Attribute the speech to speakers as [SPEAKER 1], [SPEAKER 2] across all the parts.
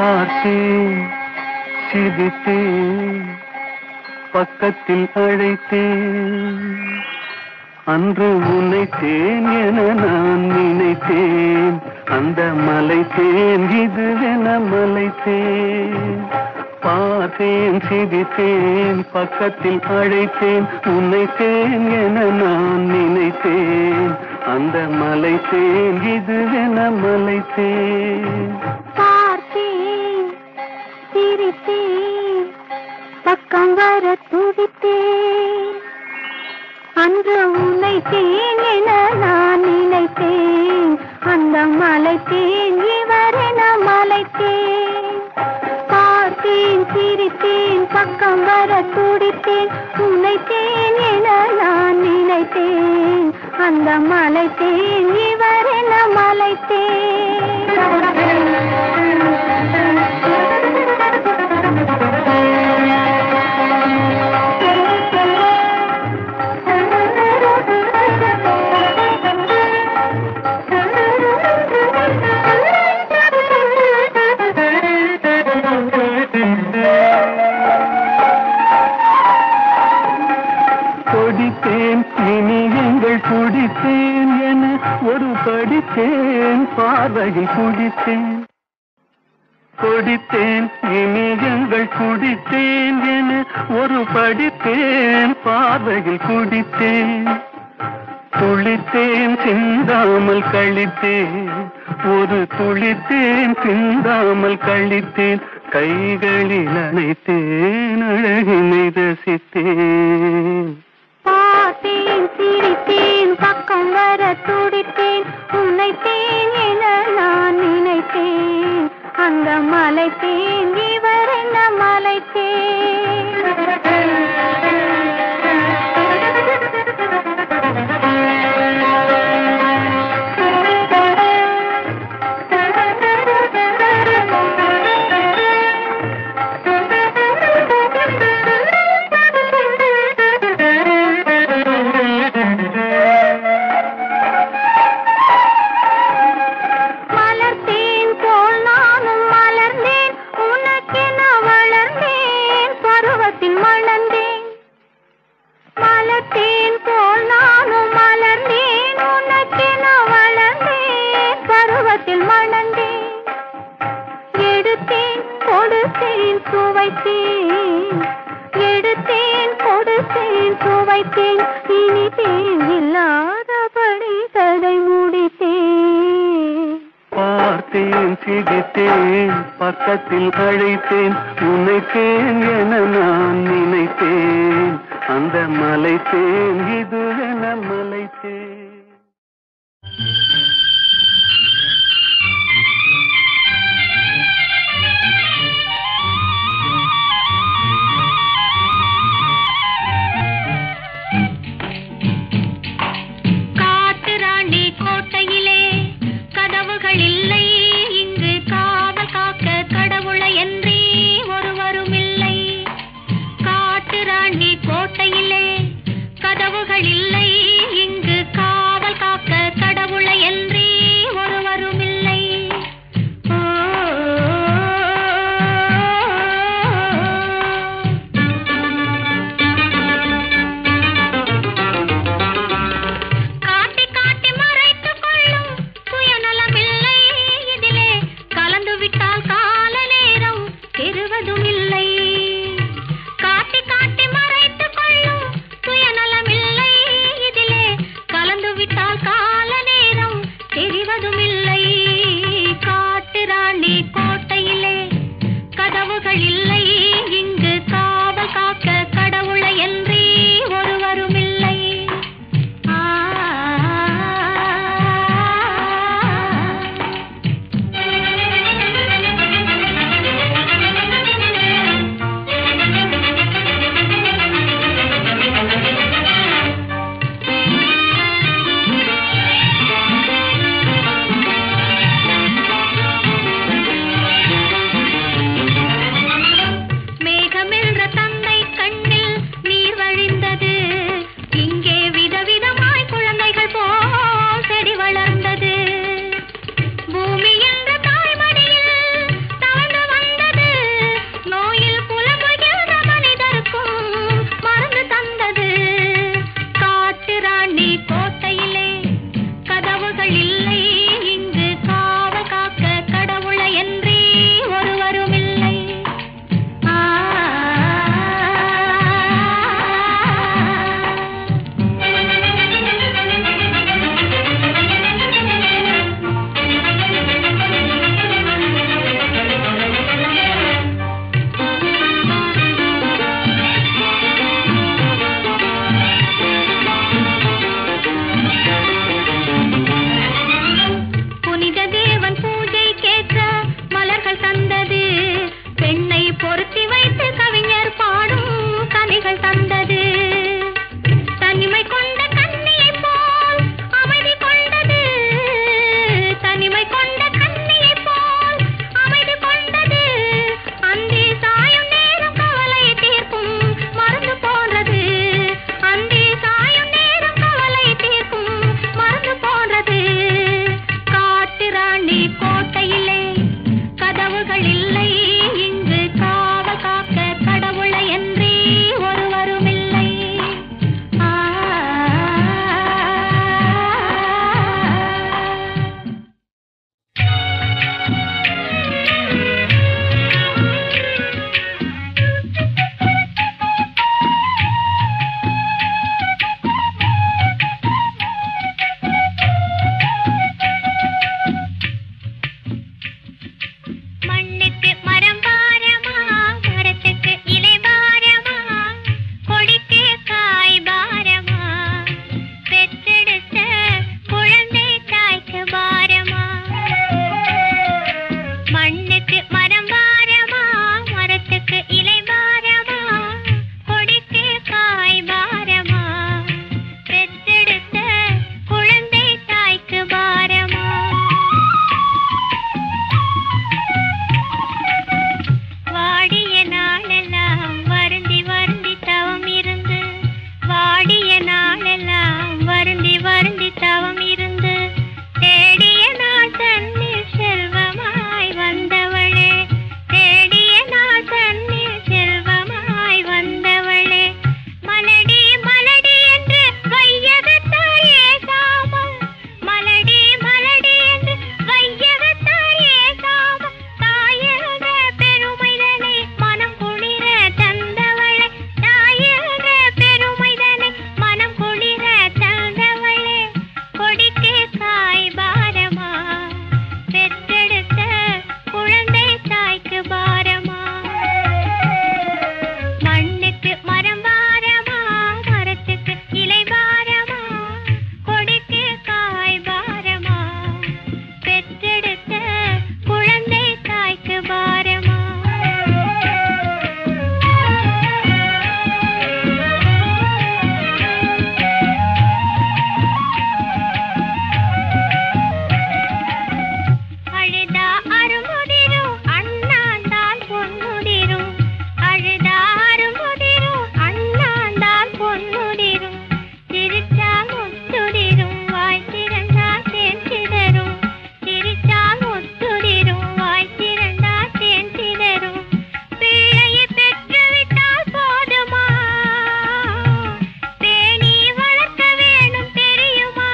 [SPEAKER 1] பார்த்தேன் சிரித்தேன் பக்கத்தில் அழைத்தேன் அன்று உன்னைத்தேன் என நான் நினைத்தேன் அந்த மலைத்தேன் இதுவென மலைத்தேன் பார்த்தேன் சிரித்தேன் பக்கத்தில் அழைத்தேன் உன்னைத்தேன் என நான் நினைத்தேன் அந்த மலைத்தேன் இதுவென மலைத்தேன்
[SPEAKER 2] பார்த்தேன் சிரித்தேன் பக்கம் வர துடித்தேன் அன்று உன்னை தேன் என நான் நினைத்தேன் அந்த மலை தேன் இவர் என மலைத்தேன் பார்த்தேன் சிரித்தேன் பக்கம் வர துடித்தேன் உன்னை தேன் என நான் நினைத்தேன் அந்த மலை தேன் இவர் என
[SPEAKER 1] கொடித்தேன் இனி எங்கள் குடித்தேன் என ஒரு படித்தேன் பார்வையில் குடித்தேன் கொடித்தேன் இனி எங்கள் குடித்தேன் என ஒரு படித்தேன் பார்வையில் குடித்தேன் துளித்தேன் சிந்தாமல் கழித்தேன் ஒரு துளித்தேன் சிந்தாமல் கழித்தேன் கைகளில் அணைத்தேன் அழகினை ரசித்தேன்
[SPEAKER 2] பார்த்தேன் சிரித்தேன் பக்கம் வர துடித்தேன் உன்னை தேன் என நான் நினைத்தேன் அந்த மலை தேன் இவர் என்ன மலை மலர்த்தேன் போல் நானும் மலர்ந்தேன் உனக்கென வளர்ந்தேன் பருவத்தில் மணந்தேன் மலர்த்தேன் போல் நானும் மலர்ந்தேன் உனக்கென வளர்ந்தேன் பருவத்தில் மணந்தேன் எடுத்தேன் கொடுத்தேன் சுவைத்தேன் எடுத்தேன் கொடுத்தேன் சுவைத்தேன் இனி தேன் இல்லாதபடி கதை முடித்தேன்
[SPEAKER 1] பார்த்தேன் சிரித்தேன் பக்கத்தில் அழைத்தேன் உன்னைத்தேன் என நான் நினைத்தேன் அந்த மலைத்தேன் இது என மலைத்தேன்
[SPEAKER 2] காட்டுராணி கோட்டையிலே கதவுகள் இல்லை இங்கு காவல் காக்க கடவுளை என்றே ஒருவரும் இல்லை காட்டுராணி கோட்டையிலே கதவுகள் இல்லை இங்கு அழுதா அருமுதிரும் அண்ணாந்தான் பொன்முதிரும் அழுதா அருமுதிரும் அண்ணாந்தான் பொன்முதிரும் சிரிச்சா முத்துதிரும் வாய் திறந்தா தேன் சிதறும் சிரிச்சா முத்துதிரும் வாய் திறந்தா தேன் சிதறும் பிள்ளையை பெற்றுவிட்டால் போதுமா பேணி வளர்க்க வேணும் தெரியுமா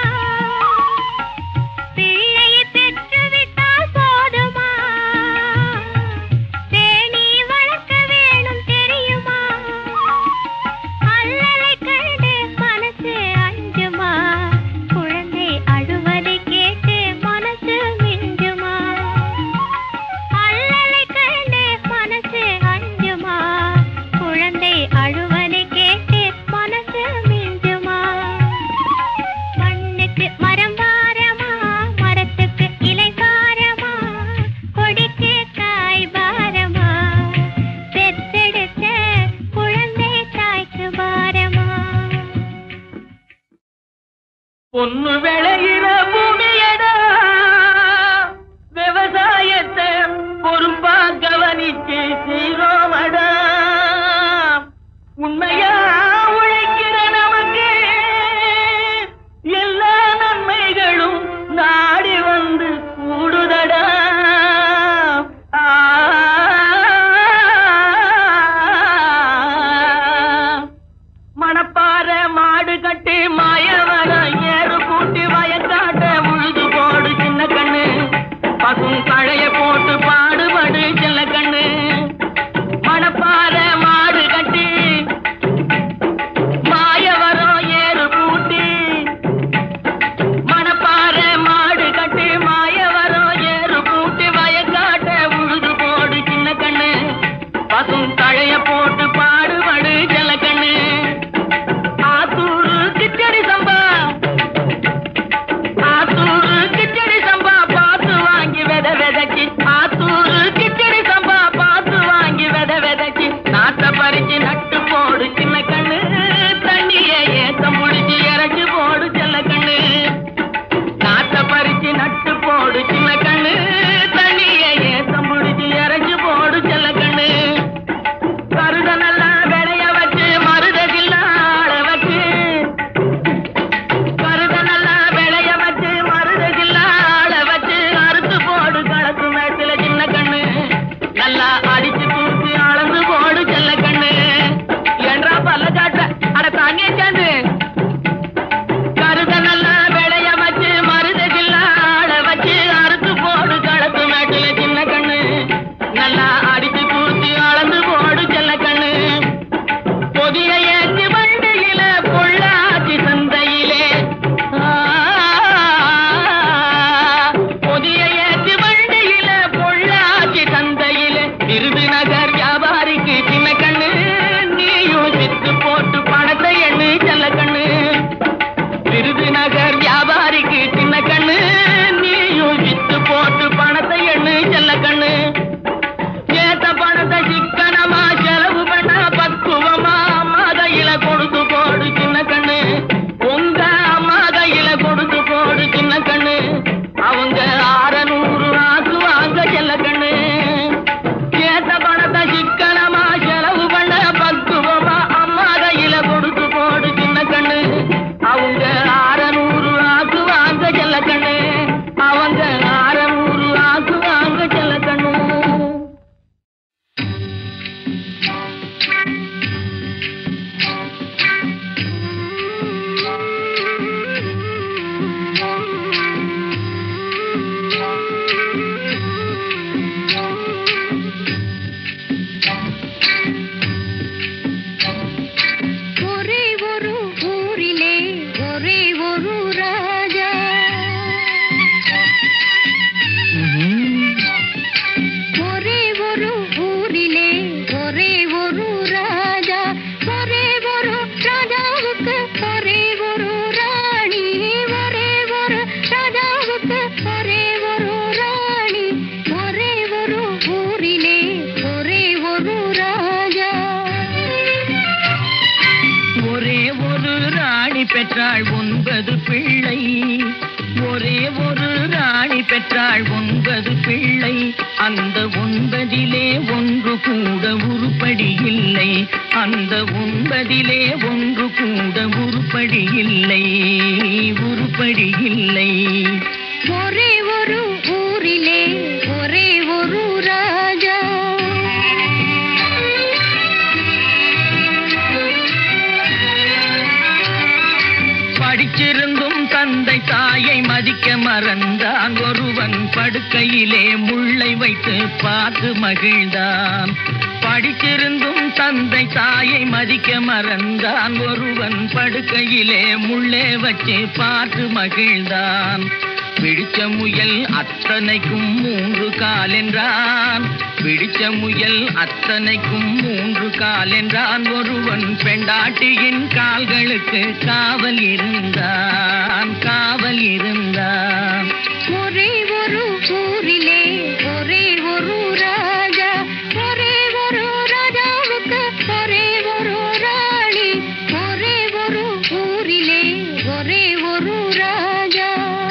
[SPEAKER 2] பிள்ளையை பெற்றுவிட்டால் போதுமா பேணி வளர்க்க வேணும் தெரியுமா அல்லலை கண்டு மனசு அஞ்சுமா குழந்தை அழுவதை கேட்டு மனசு மிஞ்சுமா அல்லலை கண்டு மனசு அஞ்சுமா குழந்தை அழுவதை கேட்டு மனசு மிஞ்சுமா மண்ணுக்கு மரம் பாரமா மரத்துக்கு இலை பாரமா கொடிக்கு காய் பாரமா பெத்தெடுத்த குழந்தை தாய்க்கு பாரமா
[SPEAKER 3] பொண்ணு விளையிற பூமியடா விவசாயத்தை பொறுப்பா கவனிச்சு செய்றோமடா உண்மையா உழைக்கிற நமக்கு எல்லா நன்மைகளும் நாடி வந்து கூடுதடா ஆ மணப்பாற மாடு கட்டி மாயவரம் ஏறு கூட்டி வயக்காட்ட உழுது போடு சின்ன கண்ணு பசும் கழைய போட்டு பாடுபடு சின்ன கண்ணு மணப்பாற மாடு கட்டி மாயவரம் ஏறு கூட்டி மணப்பாற மாடு கட்டி மாயவரம் ஏறு கூட்டி வயக்காட்ட உழுது போடு சின்ன கண்ணு பசும் கழைய போட்டு பாடுபடு சின்ன கண்ணு ஆத்தூரு கிச்சடி சம்பா ஆத்தூரு கிச்சடி சம்பா பார்த்து வாங்கி வித விதைச்சி ஆத்தூரு கிச்சடி சம்பா பார்த்து வாங்கி வித விதைச்சி நாட்டை பறிச்சு நட்டு போடு சின்ன கண்ணு தண்ணிய ஏத்த முடிச்சு இறச்சி போடு செல்ல கண்ணு நாட்டை பறிச்சு நட்டு போடு சின்ன கண்ணு தண்ணிய ஏத்த முடிச்சு இறச்சி போடு செல்ல கண்ணு கருத நல்லா விளைய வச்சு மருதகில்ல ஆள வச்சு கருத நல்லா விளைய வச்சு மருதகில்ல ஆள வச்சு அறுத்து போடு களத்து மேட்டுல சின்ன கண்ணு நல்லா அடிச்சு தூக்கி அளந்து போடு செல்ல கண்ணு என்றா பல்ல காட்ட அட தாங்கிய சேர்ந்து கருத நல்லா விளைய வச்சு மருதகில்ல ஆள வச்சு அறுத்து போடு களத்து மேட்டுல சின்ன கண்ணு நல்லா அடிச்சு தூக்கி அளந்து போடு செல்ல கண்ணு பொதிய ஏற்றி வண்டியில பொள்ளாச்சி சந்தையிலே ஆ, பொதிய ஏற்றி வண்டியில பொள்ளாச்சி சந்தையிலே விருதுநகர் வியாபாரிக்கு சின்ன கண்ணு நீயும் வித்து போட்டு பணத்தை எண்ணு செல்ல கண்ணு விருதுநகர் வியாபாரிக்கு சின்ன கண்ணு நீயும் வித்து போட்டு பணத்தை எண்ணு செல்ல கண்ணு ஏத்த பணத்தை சிக்கனமா செலவு பண்ண பக்குவமா அம்மா கையில கொடுத்து போடு சின்ன கண்ணு உங்க அம்மா கையில கொடுத்து போடு சின்ன கண்ணு அவங்க ஆறநூறு ஆசு வாங்க செல்ல கண்ணு ஏத்த பணத்தை சிக்கனமா செலவு பண்ண பக்குவமா அம்மா கையில கொடுத்து போடு சின்ன கண்ணு அவங்க ஆறநூறு ஆசு வாங்க செல்ல கண்ணு அவங்க ஆறநூறு ஆசு வாங்க செல்ல கண்ணு
[SPEAKER 2] ஒரே ஒரு ஊரிலே ஒரே ஒரு ராஜா ஒரே ஒரு ஊரிலே ஒரே ஒரு ராஜா ஒரே ஒரு ராஜாவுக்கு ஒரே ஒரு ராணி ஒரே ஒரு ராஜாவுக்கு ஒரே ஒரு ராணி ஒரே ஒரு ஊரிலே ஒரே ஒரு ராஜா
[SPEAKER 3] ஒரே ஒரு ராணி பெற்றாள் ஒன்பது பிள்ளை ஒரே ஒரு ராணி பெற்றாள் ஒன்பது பிள்ளை அந்த ஒன்பதிலே ஒன்று கூட உருப்படி இல்லை அந்த ஒன்பதிலே ஒன்று கூட உருப்படி இல்லை உருப்படி இல்லை
[SPEAKER 2] ஒரே ஒரு ஊரிலே ஒரே ஒரு ராஜா
[SPEAKER 3] படிச்சிருந்தும் தந்தை தாயை மதிக்க மறந்தான் ஒருவன் படுக்கையிலே முள்ளை வைத்து பார்த்து மகிழ்ந்தான் படிச்சிருந்தும் தந்தை தாயை மதிக்க மறந்தான் ஒருவன் படுக்கையிலே முள்ளே வச்சு பார்த்து மகிழ்ந்தான் பிடிச்ச முயல் அத்தனைக்கும் மூன்று கால் என்றான் பிடிச்ச முயல் அத்தனைக்கும் மூன்று கால் என்றான் ஒருவன் பெண்டாட்டியின் கால்களுக்கு காவல் இருந்தான் காவல் இருந்தான்
[SPEAKER 2] ஒரே ஒரு ஊரிலே ஒரே ஒரு ராஜா ஒரே ஒரு ராஜாவுக்கு ஒரே ஒரு ராணி ஒரே ஒரு ஊரிலே ஒரே ஒரு ராஜா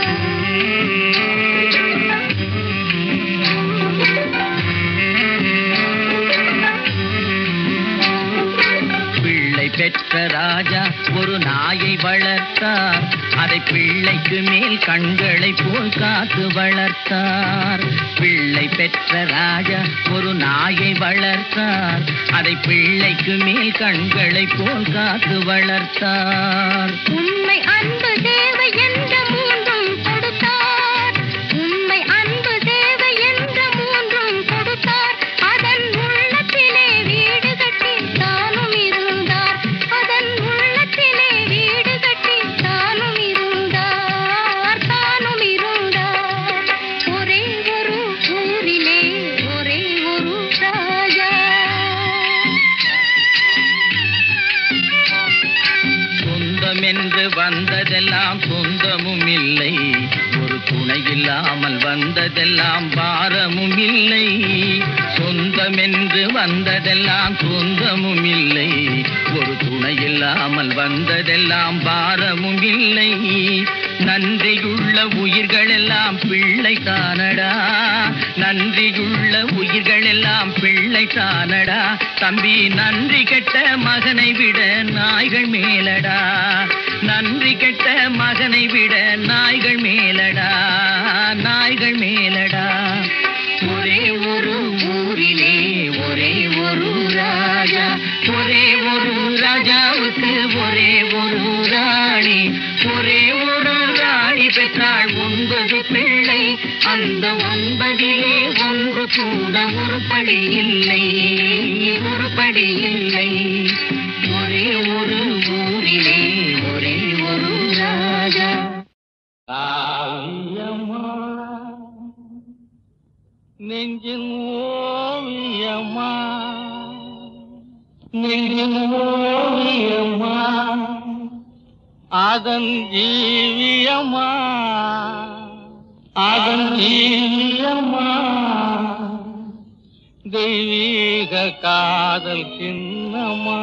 [SPEAKER 3] பிள்ளை பெற்ற ராஜா ஒரு நாயை வளர்த்தார் அதை பிள்ளைக்கு மேல் கண்களை போல் காத்து வளர்த்தார் பிள்ளை பெற்ற ராஜா ஒரு நாயை வளர்த்தார் அதை பிள்ளைக்கு மேல் கண்களை போல் காத்து வளர்த்தார்
[SPEAKER 2] உண்மை அன்பு தேவை என்ற மூன்றும் கொடுத்தார் உண்மை அன்பு தேவை என்ற மூன்றும் கொடுத்தார் அதன் உள்ளத்திலே வீடு கட்டி தானும் இருந்தார் அதன் உள்ளத்திலே வீடு கட்டி தானும் இருந்தார் தானும் இருந்தார் ஒரே ஒரு ஊரிலே ஒரே ஒரு ராஜா
[SPEAKER 3] சொந்தம் என்று வந்ததெல்லாம் சொந்தமும் இல்லை ஒரு துணை இல்லாமல் வந்ததெல்லாம் பாரமும் இல்லை சொந்தம் என்று வந்ததெல்லாம் சொந்தமும் இல்லை ஒரு துணை இல்லாமல் வந்ததெல்லாம் பாரமும் இல்லை நன்றியுள்ள உயிர்களெல்லாம் பிள்ளை தானடா நன்றியுள்ள உயிர்களெல்லாம் பிள்ளை தானடா தம்பி நன்றி கெட்ட மகனை விட நாய்கள் மேலடா நன்றி கெட்ட மகனை விட நாய்கள் மேலடா நாய்கள் மேலடா ஒரே ஒரு ஊரிலே ஒரே ஒரு ராஜா ஒரே ஒரு ராஜாவுக்கு ஒரே ஒரு ராணி ஒரே ஒரு ராணி பெற்றாள் ஒன்பது பிள்ளை அந்த ஒன்பதிலே ஒன்று கூட உருப்படி இல்லை உருப்படி இல்லை ஒரே ஒரு ஊரிலே ஒரே ஒரு ராஜா காவியம்மா நெஞ்சின் ஓவியம்மா நெஞ்சின் ஓவியம்மா அதன் ஜீவியம்மா அதன் ஜீவியம்மா தெய்வீக காதல் சின்னம்மா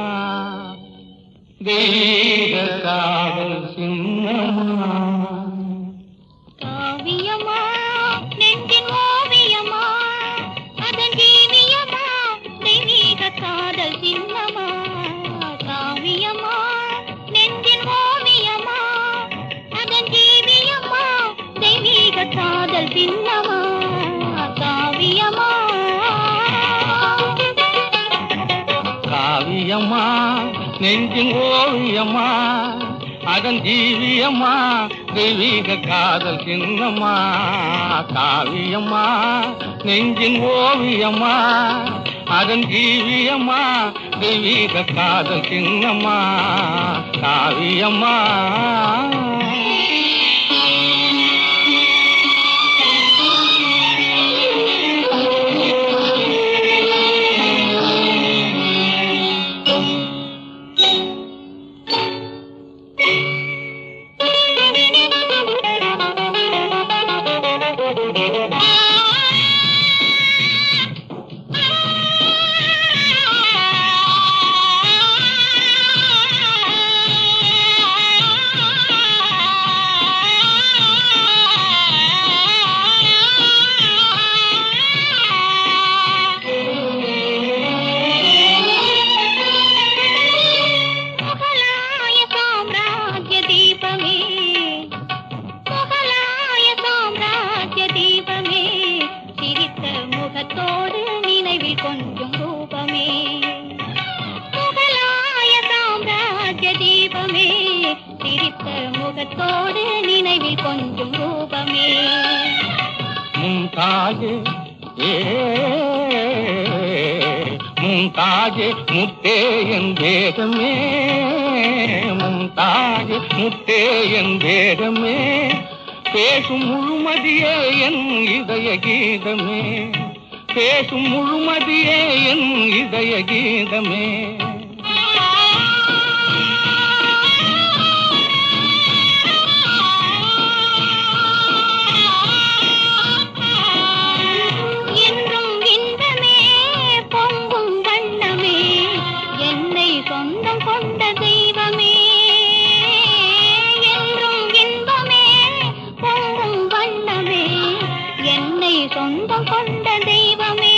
[SPEAKER 3] தெய்வீக காதல் சின்னம்மா
[SPEAKER 2] காவியமா நெஞ்சின் ஓவியமா அதன் ஜீவியமா தெய்வீக காதல் சின்னமா காவியமா நெஞ்சின் ஓவியமா அதன் ஜீவியமா தெய்வீக காதல் சின்னமா காவியமா
[SPEAKER 3] காவியம்மா நெஞ்சின் ஓவியம்மா அதன் ஜீவியம்மா தெய்வீக காதல் சின்னம்மா காவியம்மா நெஞ்சின் ஓவியம்மா அதன் ஜீவியம்மா தெய்வீக காதல் சின்னம்மா காவியம்மா
[SPEAKER 2] ஆ நினைவில் கொஞ்சம் ரூபமே முகலாய சாம்ராஜ்ய தீபமே சிரித்த முகத்தோடு நினைவில் கொஞ்சம் ரூபமே
[SPEAKER 3] மும்தாஜே ஏ மும்தாஜே முத்தே என் வேகமே மும்தாஜே முத்தே என் வேகமே பேசும் முழுமதியே என் இதய கீதமே பேசும் முழுமதியே என் இதய கீதமே
[SPEAKER 2] என்றும் இன்பமே பொங்கும் வண்ணமே என்னை சொந்தம் கொண்ட தெய்வமே என்றும் இன்பமே பொங்கும் வண்ணமே என்னை சொந்தம் கொண்ட தெய்வமே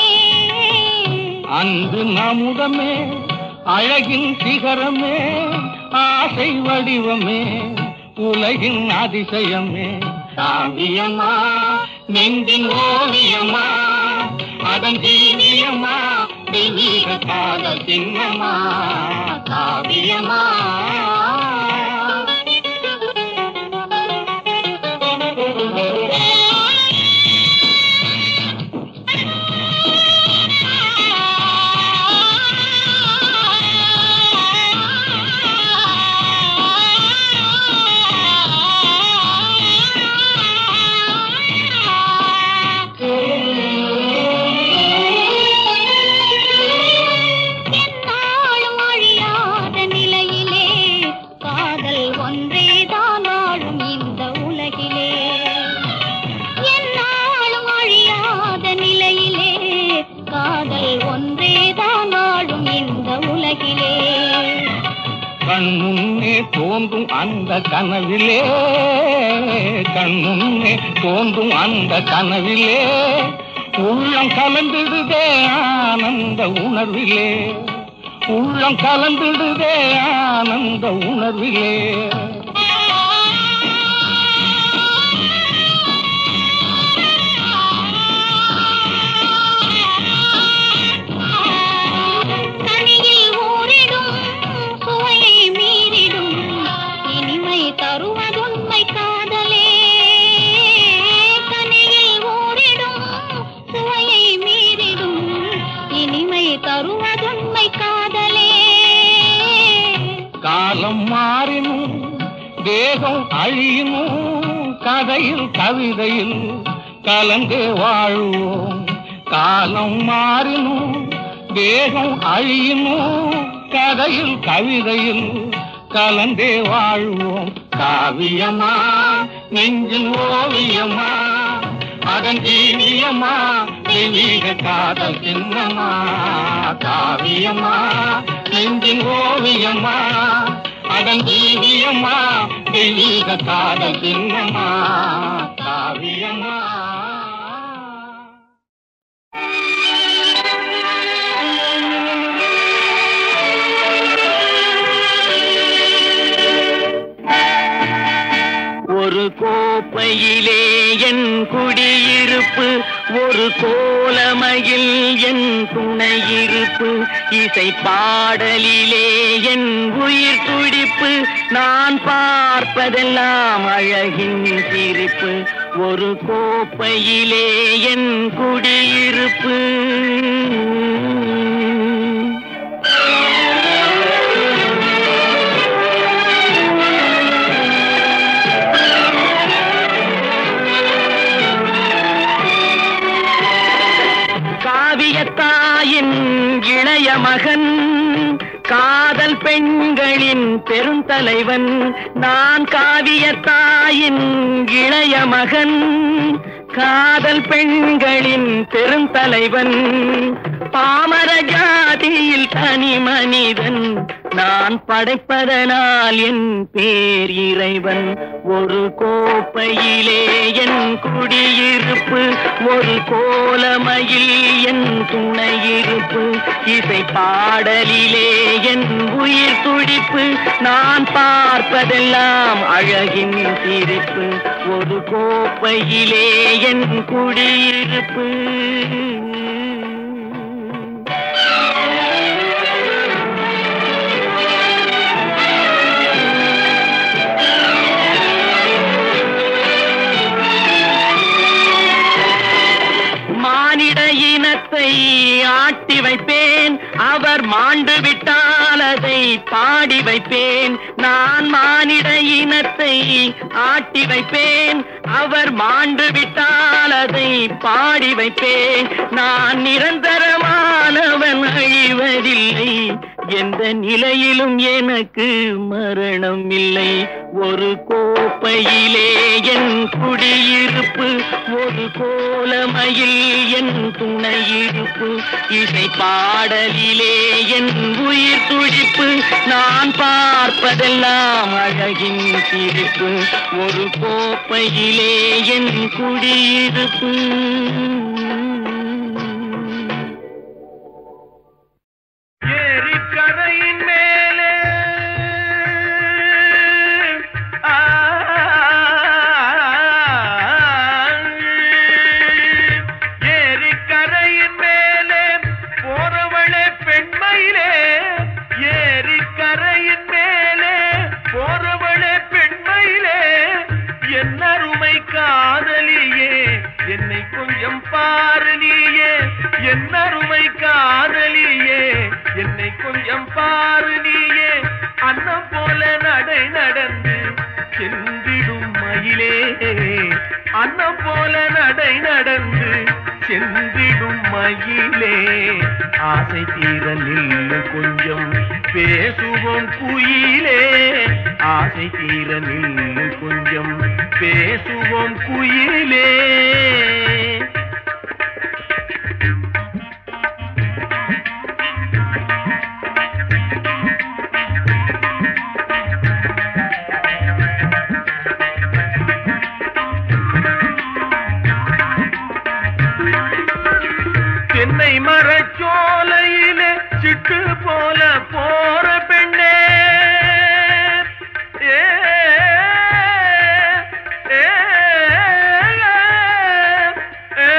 [SPEAKER 3] அன்பு நமுதமே அழகின் சிகரமே ஆசை வடிவமே உலகின் அதிசயமே காவியமா நெஞ்சின் ஓவியமா அதன் ஜீவியமா தெய்வீக காதல் சின்னமா காவியமா
[SPEAKER 2] எந்நாளும் அழியாத நிலையிலே காதல் ஒன்றேதான் ஆளும் இந்த உலகிலே எந்நாளும் அழியாத நிலையிலே காதல் ஒன்றேதான் ஆளும் இந்த உலகிலே
[SPEAKER 3] கண்முன்னே தோன்றும் அந்த கனவிலே கண்முன்னே தோன்றும் அந்த கனவிலே உள்ளம் கலந்திடுதே ஆனந்த உணர்விலே உள்ளம் கலந்திடுதே ஆனந்த உணர்விலே
[SPEAKER 2] கனியில் ஊறிடும் சுவையை மீறிடும் இனிமை தருவதுண்மை காதலே கனியில் ஊறிடும் சுவையை மீறிடும் இனிமை தருவதுண்மை காதலே
[SPEAKER 3] காலம் மாறினும் தேகம் அழியினும் கதையில் கவிதையில் கலந்தே வாழ்வோம் காலம் மாறினும் தேகம் அழியினும் கதையில் கவிதையில் கலந்தே வாழ்வோம் காவியமா நெஞ்சின் ஓவியமா அதன் ஜீவியமா தெய்வீக காதல் சின்னமா காவியமா நெஞ்சின் ஓவியமா அதன் ஜீவியமா தெய்வீக காதல் சின்னமா காவியமா ஒரு கோப்பையிலே என் குடியிருப்பு ஒரு கோலமையில் என் துணையிருப்பு இசை பாடலிலே என் உயிர் துடிப்பு நான் பார்ப்பதெல்லாம் அழகின் சிரிப்பு ஒரு கோப்பையிலே என் குடியிருப்பு காவியத்தாயின் இளைய மகன் காதல் பெண்களின் பெருந்தலைவன் நான் காவியத்தாயின் இளைய மகன் காதல் பெண்களின் பெருந்தலைவன் பாமர ஜாதியில் தனி மனிதன் நான் படைப்பதனால் என் பேர் இறைவன் ஒரு கோப்பையிலே என் குடியிருப்பு ஒரு கோலமையில் என் துணையிருப்பு இசை பாடலிலே என் உயிர் துடிப்பு நான் பார்ப்பதெல்லாம் அழகின் சிரிப்பு ஒரு கோப்பையிலே என் குடியிருப்பு இனத்தை ஆட்டி வைப்பேன் அவர் மாண்டு விட்டால் அதை பாடி வைப்பேன் நான் மானிட இனத்தை ஆட்டி வைப்பேன் அவர் மாண்டு விட்டால் அதை பாடி வைப்பேன் நான் நிரந்தரமானவன் அழிவதில்லை எந்த நிலையிலும் எனக்கு மரணம் இல்லை ஒரு கோப்பையிலே என் குடியிருப்பு ஒரு கோலமையில் என் துணையிருப்பு இசை பாடலிலே என் உயிர் துடிப்பு நான் பார்ப்பதெல்லாம் அழகின் சிரிப்பு ஒரு கோப்பையிலே என் குடியிருப்பு
[SPEAKER 1] ஏரிக்கரையின் மேலே ஆ, ஏரிக்கரையின் மேலே போறவளே பெண்மையிலே ஏரிக்கரையின் மேலே போறவளே பெண்மையிலே என் அருமை காதலியே என்னை கொஞ்சம் பாரு நீயே என் அருமை காதலியே என்னை கொஞ்சம் பாரு நீயே அன்னம் போல நடை நடந்து சென்றிடும் மயிலே அன்னம் போல நடை நடந்து சென்றிடும் மயிலே ஆசை தீர நில்லு கொஞ்சம் பேசுவோம் குயிலே ஆசை தீர நில்லு கொஞ்சம் பேசுவோம் குயிலே தென்னை மரச்சோலையிலே சிட்டு போல போற பெண்ணே ஏ, ஏ, ஏ,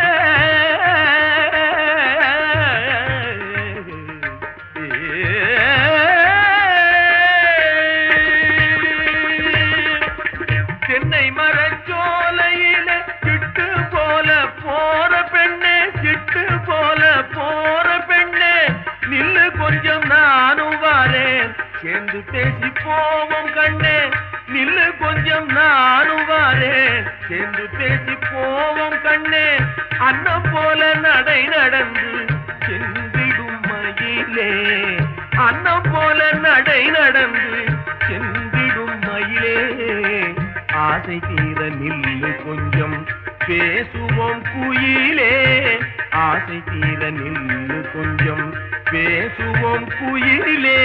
[SPEAKER 1] தென்னை மரச்சோலையில சிட்டு போல போற பெண்ணே சிட்டு போல போற பெண்ணே நில்லு கொஞ்சம் நானும் வாரேன் சேர்ந்து பேசி போவோம் கண்ணே நில்லு கொஞ்சம் நானும் வாரேன் சேர்ந்து பேசி போவோம் கண்ணே அன்னம் போல நடை நடந்து சென்றிடும் மயிலே அன்னம் போல நடை நடந்து சென்றிடும் மயிலே ஆசை தீர நில்லு கொஞ்சம் பேசுவோம் குயிலே ஆசை தீர நில்லு கொஞ்சம் பேசுவோம் குயிலே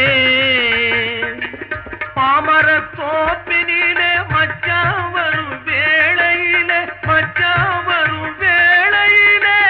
[SPEAKER 1] பாமர தோப்பினிலே மச்சான் வரும் வேளையிலே மச்சான் வரும் வேளையிலே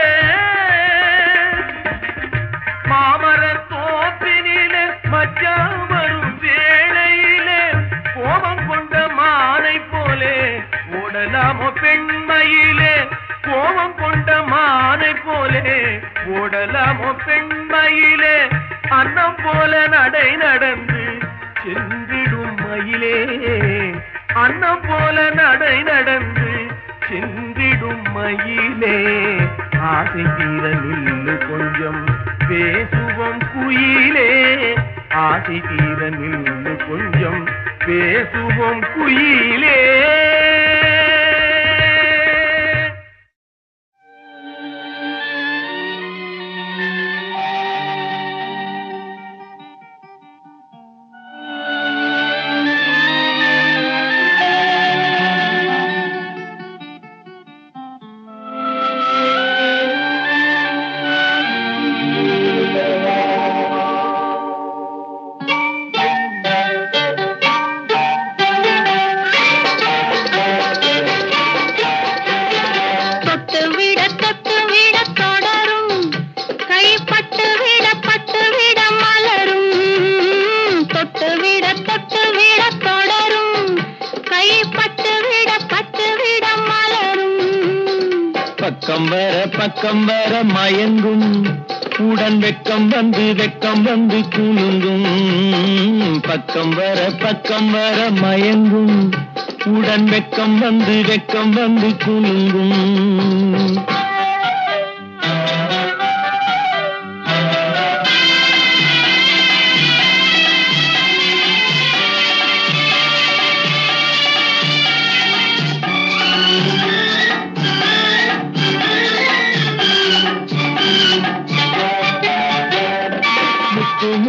[SPEAKER 1] மாமர தோப்பினிலே மச்சான் வரும் வேளையிலே கோபம் கொண்ட மானை போலே ஓடலாமோ பெண்மையிலே கோபம் கொண்ட மானை போலே ஓடலாமோ பெண்மையிலே அன்னம் போல நடை நடந்து சென்றிடும் மயிலே அன்னம் போல நடை நடந்து சென்றிடும் மயிலே ஆசை தீர நில்லு கொஞ்சம் பேசுவோம் குயிலே ஆசை தீர நில்லு கொஞ்சம் பேசுவோம் குயிலே
[SPEAKER 2] தொட்டு விட தொட்டு விட தொடரும் கைப்பட்டு விட பட்டு விட மலரும் தொட்டு விட தொட்டு விட தொடரும் கைப்பட்டு விட பட்டு விட மலரும்
[SPEAKER 3] பக்கம் வர பக்கம் வர மயங்கும் உடன் வெக்கம் வந்து வெக்கம் வந்து குலுங்கும் பக்கம் வர பக்கம் வர மயங்கும் உடன் வெக்கம் வந்து வெக்கம் வந்து குலுங்கும்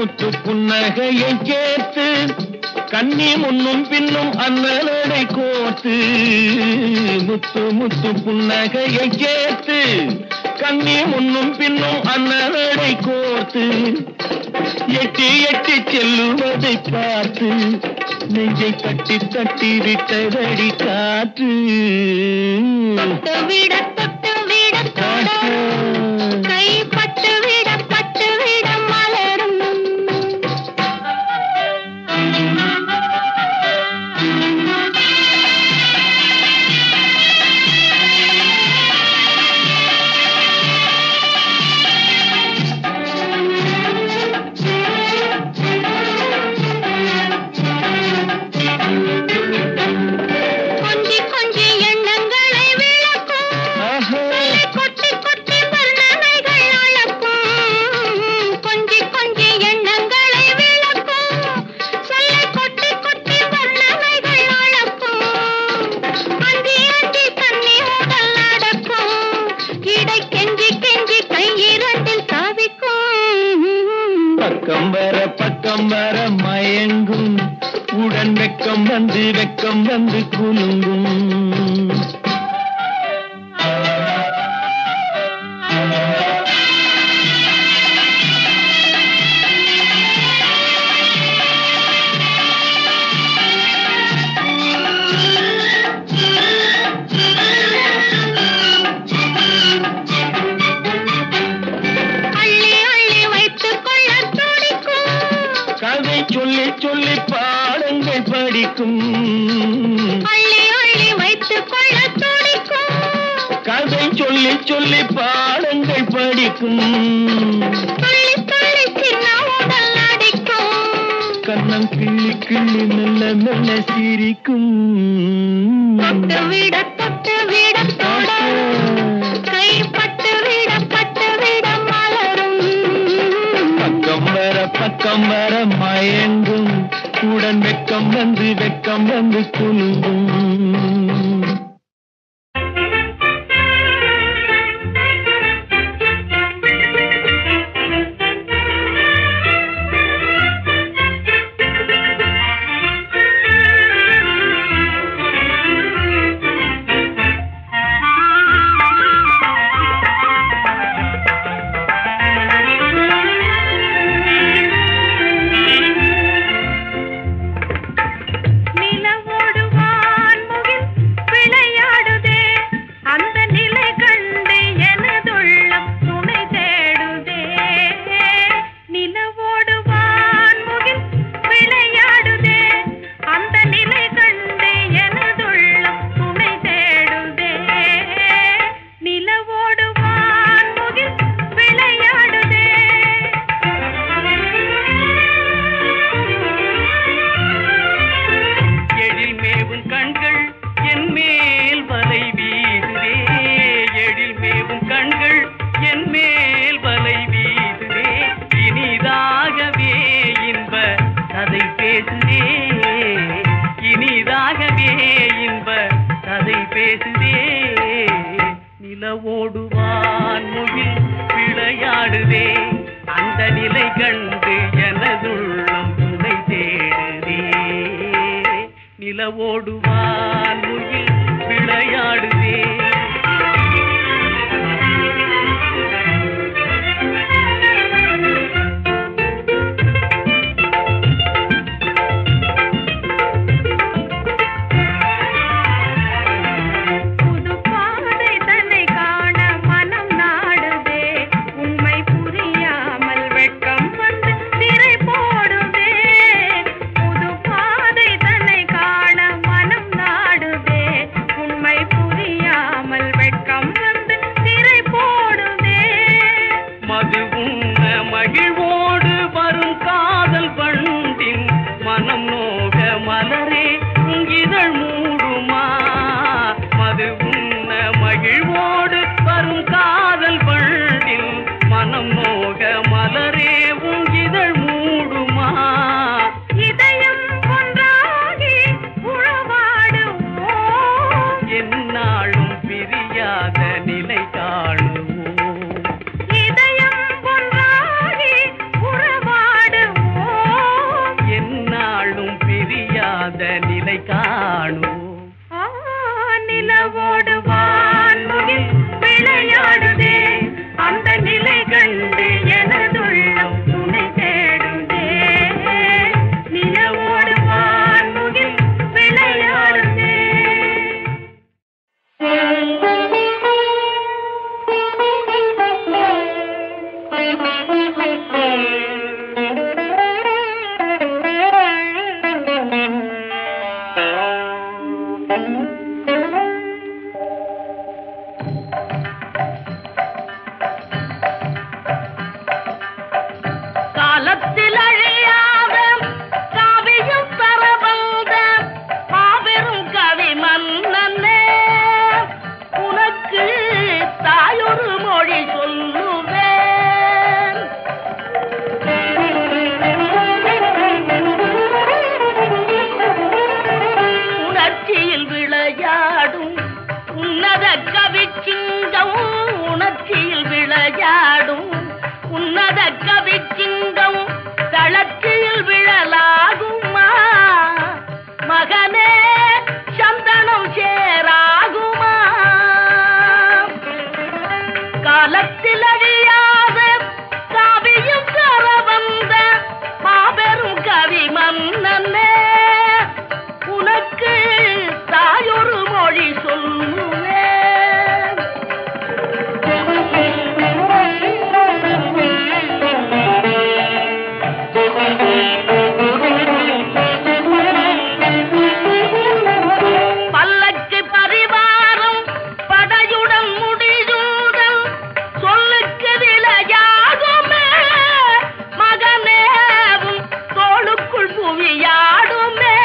[SPEAKER 3] முத்து புன்னகையை சேர்த்து கண்ணி முன்னும் பின்னும் அண்ணனடை கோர்த்து முத்து முத்து புன்னகையை சேர்த்து கண்ணி முன்னும் பின்னும் அண்ணனடை கோர்த்து எட்டி எட்டி செல்லுவதை பார்த்து நெஞ்சை தட்டி தட்டி விட்டதடி காற்று
[SPEAKER 2] தொட்டு விட தொட்டு விட தொடரும் கை பட்டு விட பட்டு விட மலரும் கொஞ்சி கொஞ்சி எண்ணங்களை விளக்கும்
[SPEAKER 3] ஆஹா.
[SPEAKER 2] கொட்டி கொட்டி வர்ணனைகள் அளக்கும் கொஞ்சி கொஞ்சி எண்ணங்களை விளக்கும் சொல்ல கொட்டி கொட்டி வர்ணனைகள் அளக்கும் அந்தி அந்தி தண்ணி உடல் நடக்கும் இடை கெஞ்சி கெஞ்சி கையிரண்டில் தவிக்கும்
[SPEAKER 3] பக்கம் வர பக்கம் வர மயங்கும் உடன் வெக்கம் வந்து வெக்கம் வந்து குலுங்கும்
[SPEAKER 2] அள்ளி அள்ளி வைத்துக் கொள்ள துடிக்கும்
[SPEAKER 3] கதை சொல்லி சொல்லி பாடங்கள் படிக்கும்
[SPEAKER 2] அள்ளி அள்ளி வைத்துக் கொள்ள துடிக்கும்
[SPEAKER 3] கதை சொல்லி சொல்லி பாடங்கள் படிக்கும்
[SPEAKER 2] துள்ளி துள்ளி சின்ன உடல் அடிக்கும்
[SPEAKER 3] கண்ணம் கிள்ளி கிள்ளி மெல்ல மெல்ல சிரிக்கும்
[SPEAKER 2] தொட்டு விட தொட்டு விட தொடரும் கை பட்டு விட பட்டு விட மலரும்
[SPEAKER 3] பக்கம் வர பக்கம் வர மயங்கும் உடன் வெக்கம் வந்து வெக்கம் வந்து குலுங்கும்
[SPEAKER 2] நிலவோடு வான்முகில் விளையாடுதே அந்த நிலை கண்டு எனதுள்ளம் துணை தேடுதே நிலவோடு வான்முகில் விளையாடுதே அந்த நிலை கண்டு எனதுள்ளம் துணை தேடுதே நிலவோடு வான்முகில் விளையாடுதே
[SPEAKER 1] எழில் மேவும் கண்கள் என் மேல் வலை வீசுதே எழில் மேவும் கண்கள் என் மேல் வலை வீசுதே இனிதாகவே இன்ப கதை பேசுதே இனிதாகவே இன்ப கதை பேசுதே நிலவோடுவான் முகில் விளையாடுதே அந்த நிலை கண்டு எனதுள்ளம் துணை தேடுதே நிலவோடுவான் முகில் விளையாடுதே
[SPEAKER 2] புது பாதை தன்னை காண மனம் நாடுதே உண்மை புரியாமல் வெட்கம் வந்து திரை போடுதே புது பாதை தன்னை காண மனம் நாடுதே உண்மை புரியாமல்
[SPEAKER 3] விளையாடும் உன்னத கவி சிங்கம் தளத்தில் விழலாகுமா மகனே சந்தனம் சேராகுமா காலத்தில் அழியாத காவியும் தர வந்த மாபெரும் கவி மன்னனே உனக்கு தாயொரு மொழி சொல்லுவேன் பல்லக்கு பரிவாரம் படையுடன் முடியுங்கள் சொல்லுக்கு விளையாகுமே மகனேவும் தோளுக்குள் புவியாடுமே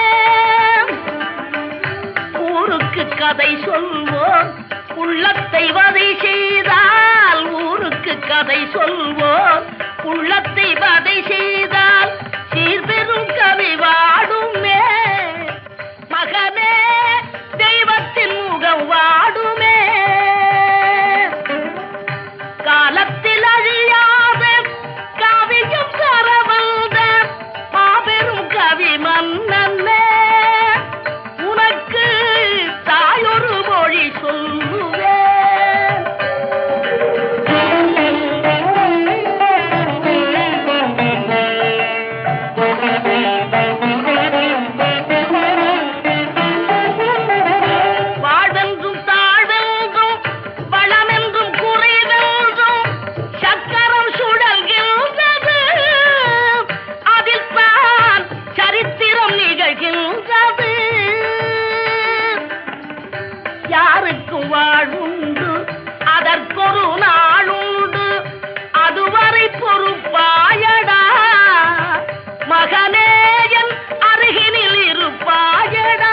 [SPEAKER 3] ஊருக்கு கதை சொல்வோம் உள்ளத்தை வதை செய்தால் ஊருக்கு கதை சொல்வோம் உள்ளத்தை வதை செய்தால் சீர்பெரும் கவி வாடுமே மகனே தெய்வத்தின் முகம் வாடுமே காலத்தில் அழியாத காவியும் கரவந்த மாபெரும் கவி மன்னனே உனக்கு தாயொரு மொழி சொல்லுவேன் வாழ்வென்றும் தாழ்வென்றும் வளமென்றும் குறைவென்றும் சக்கரம் சுழல்கின்றது அதில் தான் சரித்திரம் நிகழ்கின்றது யாருக்கும் வாழ்வுண்டு அதற்கொரு நாளுண்டு அதுவரை பொறுப்பாயடா மகனே என் அருகினில் இருப்பாயடா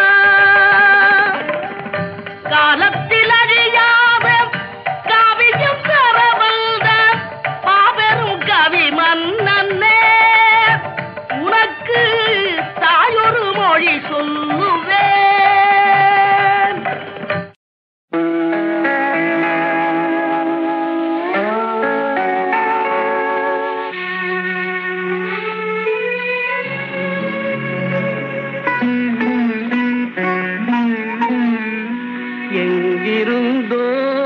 [SPEAKER 3] காலத்தில் அழியாத காவியம் தரவந்த மாபெரும் கவி மன்னனே உனக்கு தாயொரு மொழி சொல்லுவேன்
[SPEAKER 1] எங்கிருந்தோ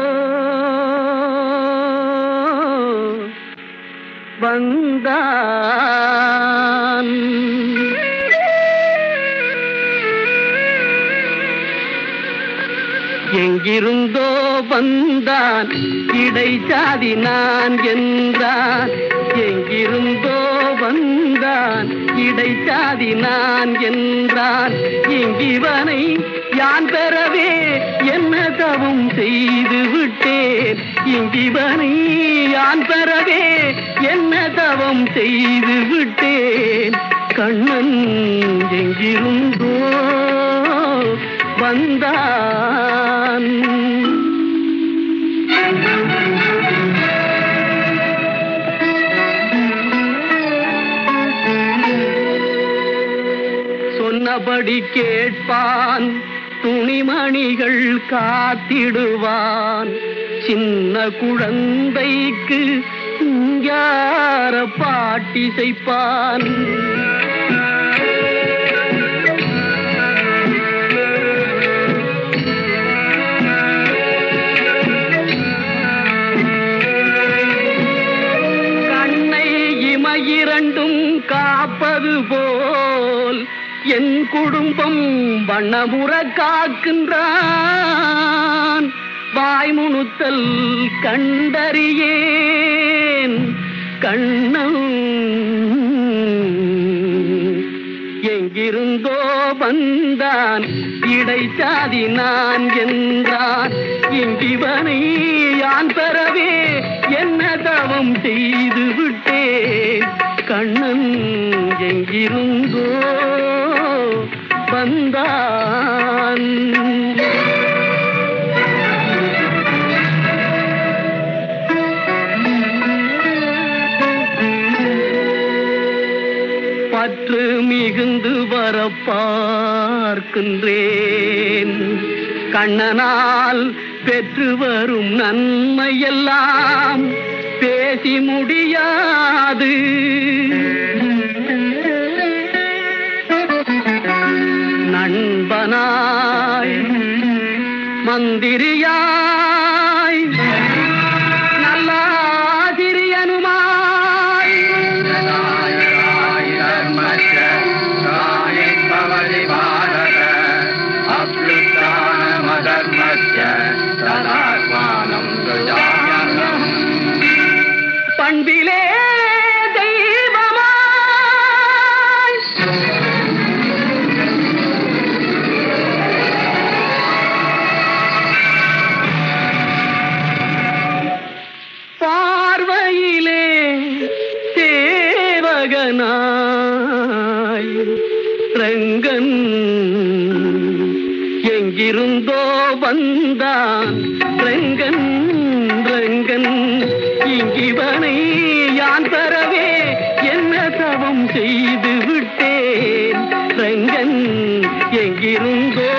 [SPEAKER 1] வந்தான் எங்கிருந்தோ வந்தான் இடைச்சாதி நான் என்றான் எங்கிருந்தோ வந்தான் இடைச்சாதி நான் என்றான் இங்கிவனை யான் பெறவே என்ன தவம் செய்து விட்டேன் இங்கிவனை யான் பெறவே என்ன தவம் செய்து விட்டேன் கண்ணன் எங்கிருந்தோ வந்தான் சொன்னபடி கேட்பான் துணிமணிகள் காத்திடுவான் சின்ன குழந்தைக்கு யார பாட்டி செய்ப்பான் கண்ணை இமையிரண்டும் காப்பது போல் என் குடும்பம் வண்ணமுற காக்கின்றான் வாய்முணுத்தல் கண்டறியேன் கண்ணம் எங்கிருந்தோ வந்தான் இடைச்சாதி நான் என்றான் இங்கிவனை யான் பெறவே என்ன தவம் செய்து விட்டேன் கண்ணன் எங்கிருந்தோ வந்தான் பற்று மிகுந்து வர பார்க்கின்றேன் கண்ணனால் பெற்று வரும் நன்மையெல்லாம் பேசி முடியாது நண்பனாய் மந்திரியாய் நல்ல ஆசிரியனுமாய் பண்பிலே தெய்வமாய் பார்வையிலே சேவகனாய் ரங்கன் எங்கிருந்தோ வந்தான் ரங்கன் ரங்கன் இங்கிவனை யான் பெறவே என்ன தவம் செய்து விட்டேன் ரங்கன் எங்கிருந்தோ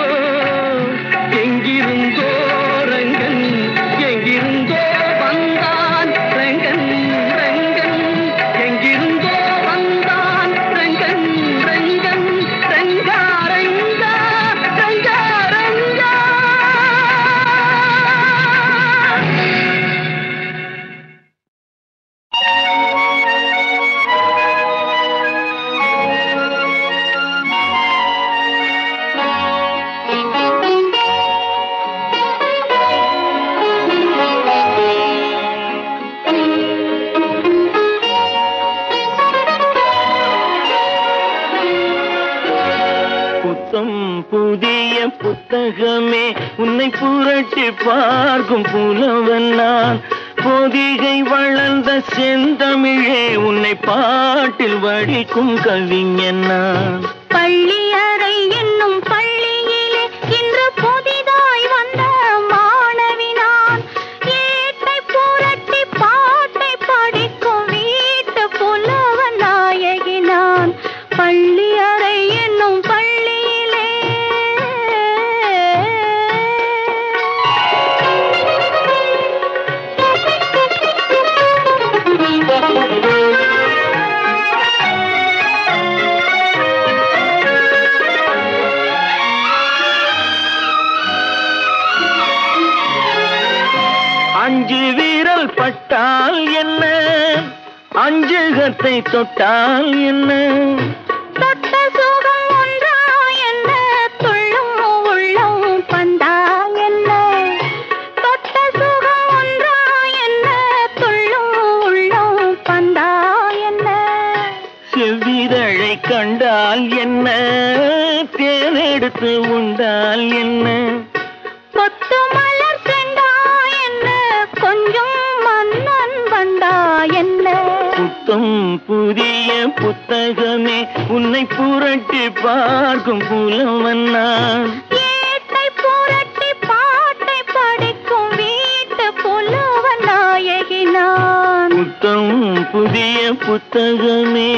[SPEAKER 1] எங்கிருந்தோ ரங்கன் எங்கிருந்தோ வந்தான் ரங்கன் ரங்கன் எங்கிருந்தோ வந்தான் ரங்கன் ரங்கன் ரங்கா ரங்கா ரங்கா ரங்கா
[SPEAKER 3] புத்தம் புதிய புத்தகமே உன்னை புரட்டி பார்க்கும் புலவன் நான் பொதிகை வளர்ந்த செந்தமிழே உன்னை பாட்டில் வடிக்கும் கவிஞன் நான்
[SPEAKER 2] பள்ளியறை என்னும் பள்ளியிலே இன்று புதிதாய் வந்த மாணவி நான் ஏட்டை புரட்டி பாட்டை படிக்கும் வீட்டு புலவ நாயகி நான் பள்ளியறை என்னும் பள்ளியிலே
[SPEAKER 3] அஞ்சு வீரல் பட்டால் என்ன அஞ்சுகத்தை தொட்டால் என்ன
[SPEAKER 2] தொட்ட சுகம் ஒன்றா என்ன துள்ளும் உள்ளம் பந்தா என்ன தொட்ட சுகம் ஒன்றா என்ன துள்ளும் உள்ளம் பந்தா என்ன
[SPEAKER 3] செவ்விதழை கண்டால் என்ன தேனெடுத்து உண்டால் என்ன
[SPEAKER 2] கொத்து மலர் செண்டா என்ன கொஞ்சம் மன்னன் வந்தா என்ன
[SPEAKER 3] புத்தம் புதிய புத்தகமே உன்னை புரட்டி பார்க்கும் புலவன் நான்
[SPEAKER 2] ஏட்டை புரட்டி பாட்டை படிக்கும் வீட்டு புலவ நாயகி நான்
[SPEAKER 3] புத்தம் புதிய புத்தகமே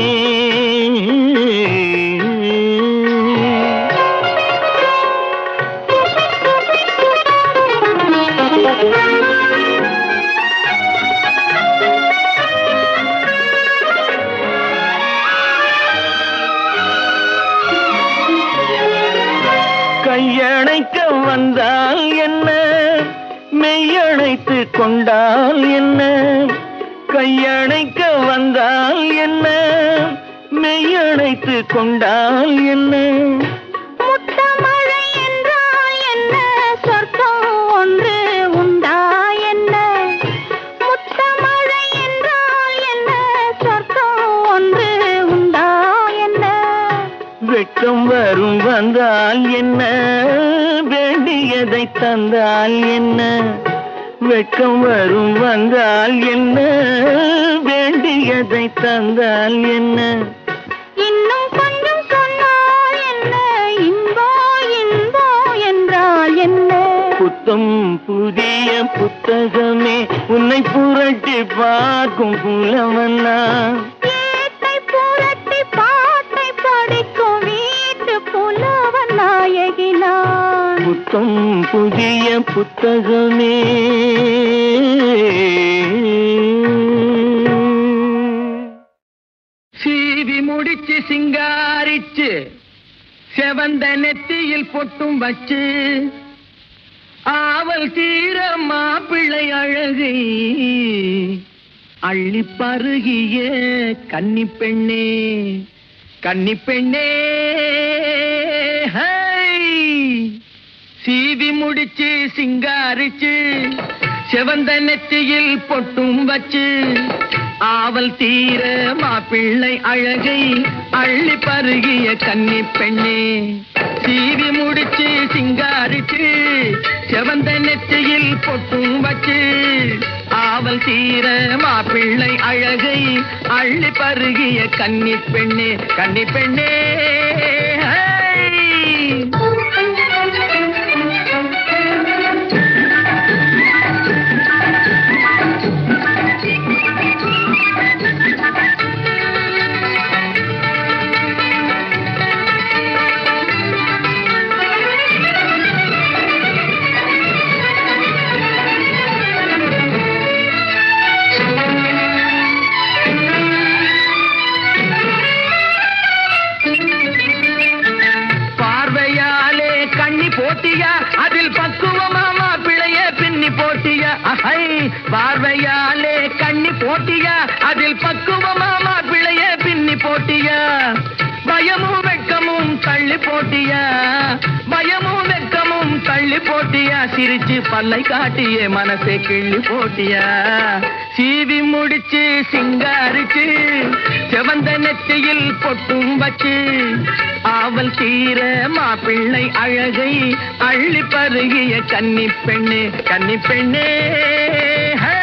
[SPEAKER 3] கையணைக்க வந்தால் என்ன மெய்யணைத்து கொண்டால் என்ன கையணைக்க வந்தால் என்ன மெய்யணைத்து கொண்டால் என்ன
[SPEAKER 2] முத்தமழை என்றால் என்ன சொர்க்கம் ஒன்று உண்டா என்ன முத்தமழை என்றால் என்ன சொர்க்கம் ஒன்று உண்டா என்ன
[SPEAKER 3] வெட்கம் வரும் வந்தால் என்ன வேண்டியதை தந்தால் என்ன வெட்கம் வரும் வந்தால் என்ன வேண்டியதை தந்தால் என்ன
[SPEAKER 2] இன்னும் கொஞ்சம் சொன்னால் என்ன இன்போ இன்போ என்றால் என்ன
[SPEAKER 3] புத்தம் புதிய புத்தகமே உன்னை புரட்டி பார்க்கும் புலவன் நான்.
[SPEAKER 2] ஏட்டை புரட்டி பாட்டை படிக்கும் வீட்டு புலவ நாயகி நான்
[SPEAKER 1] புத்தம் புதிய புத்தகமே
[SPEAKER 3] சீவி முடிச்சு சிங்காரிச்சு செவந்த நெத்தியில் பொட்டும் வச்சு ஆவல் தீர மாப்பிள்ளை அழகை அள்ளி பருகிய கன்னி பெண்ணே கன்னி பெண்ணே ஹை! சீவி முடிச்சு சிங்காரிச்சு செவந்த நெத்தியில் பொட்டும் வச்சு ஆவல் தீர மாப்பிள்ளை அழகை அள்ளி பருகிய கன்னி பெண்ணே சீவி முடிச்சு சிங்காரிச்சு செவந்த நெத்தியில் பொட்டும் வச்சு ஆவல் தீர மாப்பிள்ளை அழகை அள்ளி பருகிய கன்னி பெண்ணே கன்னி பெண்ணே ஹை! பார்வையாலே கண்ணி போட்டியா அதில் பக்குவமாமா பிழைய பின்னி போட்டியா அஹை பார்வையாலே கண்ணி போட்டியா அதில் பக்குவமாமா பிழைய பின்னி போட்டியா பயமும் வெட்கமும் தள்ளி போட்டியா பயமும் வெட்கமும் தள்ளி போட்டியா சிரிச்சு பல்லை காட்டிய மனசை கிள்ளி போட்டியா சீவி முடிச்சு சிங்காரிச்சு செவந்த நெத்தியில் பொட்டும் வச்சு ஆவல் தீர மாப்பிள்ளை அழகை அள்ளி பருகிய கன்னி பெண்ணே கன்னி பெண்ணே ஹை!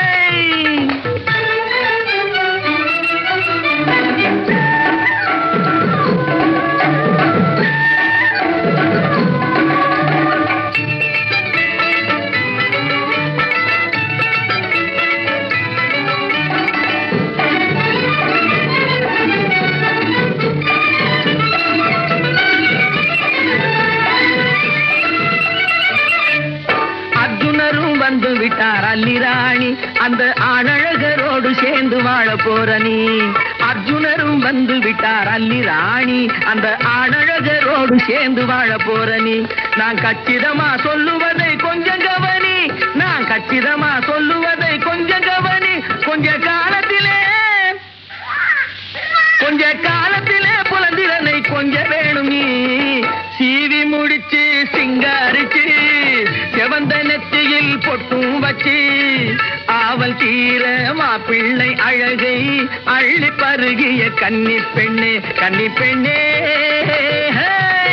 [SPEAKER 3] அர்ஜுனரும் வந்து விட்டார் அல்லிராணி அந்த ஆணழகரோடு சேர்ந்து வாழ போற நீ அர்ஜுனரும் வந்து விட்டார் அல்லிராணி அந்த ஆணழகரோடு சேர்ந்து வாழ போற நீ நான் கச்சிதமா சொல்லுவதை கொஞ்சம் கவனி நான் கச்சிதமா சொல்லுவதை கொஞ்சம் கவனி கொஞ்ச காலத்திலே கொஞ்ச காலத்திலே புலந்திரனை கொஞ்ச வேணும் நீ சீவி முடிச்சு சிங்காரிச்சு செவந்த நெத்தியில் பொட்டும் வச்சு ஆவல் தீர மாப்பிள்ளை அழகை அள்ளி பருகிய கன்னி பெண்ணே கன்னி பெண்ணே ஹை!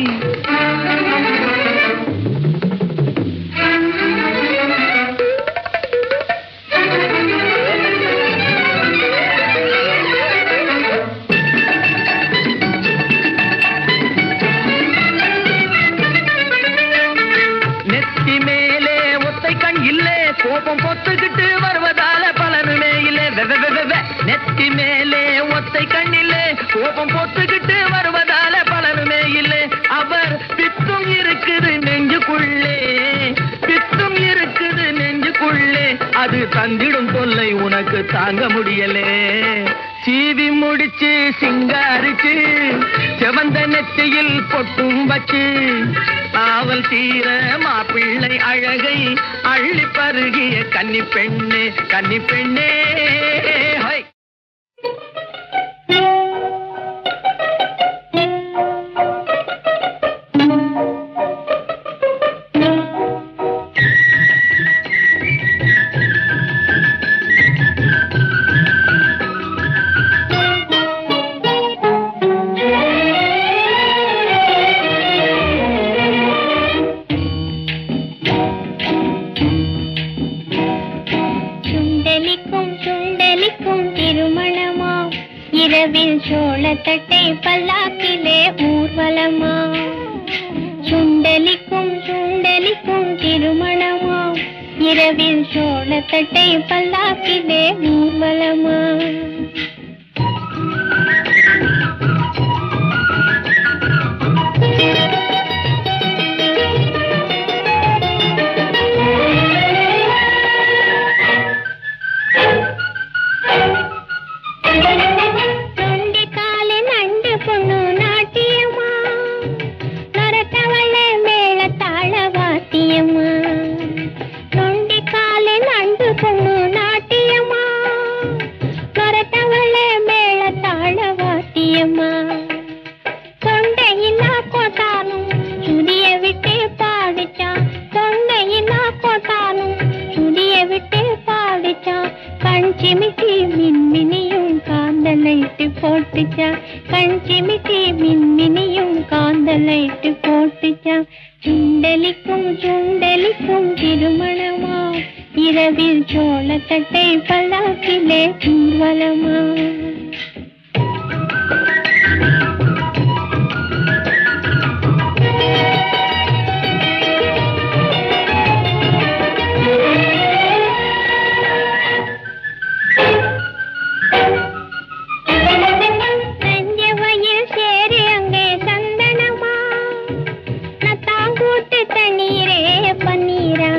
[SPEAKER 3] நெத்தி மேலே ஒத்தை கண் இல்லே கோபம் பொத்துக்கிட்டு வருவதால பலனுமே இல்லே வெ, வெ, வெ, வெ, வெ. நெத்தி மேலே ஒத்தை கண் இல்லே கோபம் பொத்துக்கிட்டு வருவதால பலனுமே இல்லே அவர் பித்தும் இருக்குது நெஞ்சுக்குள்ளே பித்தும் இருக்குது நெஞ்சுக்குள்ளே அது தந்திடும் தொல்லை உனக்கு தாங்க முடியலே சீவி முடிச்சு சிங்காரிச்சு செவந்த நெத்தியில் பொட்டும் வச்சு ஆவல் தீர மாப்பிள்ளை அழகை அள்ளி பருகிய கன்னி பெண்ணே கன்னி பெண்ணே ஹை
[SPEAKER 2] சுண்டலிக்கும் சுண்டலிக்கும் திருமணமா இரவில் சோளத்தட்டை பல்லாக்கிலே ஊர்வலமா சுண்டலிக்கும் சுண்டலிக்கும் திருமணமா இரவில் சோளத்தட்டை பல்லாக்கிலே ஊர்வலமா சிமிட்டி மின்மினியும் காந்தலைட்டு போட்டுச்சா கண் சிமிட்டி மின்மினியும் காந்தலைட்டு போட்டுச்சா சுண்டலிக்கும் சுண்டலிக்கும் திருமணமா இரவில் சோளத்தட்டை பல்லாக்கிலே ஊர்வலமா நஞ்சவயல் சேரு அங்கே சந்தனமா நத்தாங்கூட்டு தண்ணீரே பன்னீரா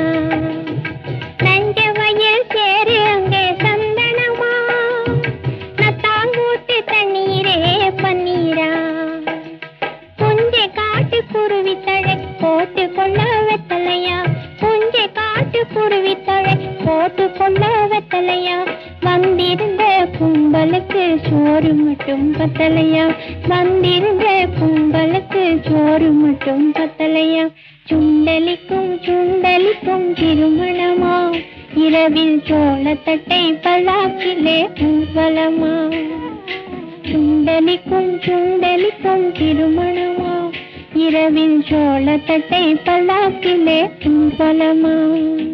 [SPEAKER 2] நஞ்சவயல் சேரு அங்கே சந்தனமா நத்தாங்கூட்டு தண்ணீரே பன்னீரா புஞ்சை காட்டு குருவி தழை போட்டு கொள்ள வெத்தலையா புஞ்சை காட்டு குருவி தழை போட்டு கொள்ள வெத்தலையா வந்திருந்த கும்பலுக்கு சோறு மட்டும் பத்தலையா வந்திருந்த கும்பலுக்கு சோறு மட்டும் பத்தலையா சுண்டலிக்கும் சுண்டலிக்கும் திருமணமா இரவில் சோளத்தட்டை பல்லாக்கிலே ஊர்வலமா சுண்டலிக்கும் சுண்டலிக்கும் திருமணமா இரவில் சோளத்தட்டை பல்லாக்கிலே ஊர்வலமா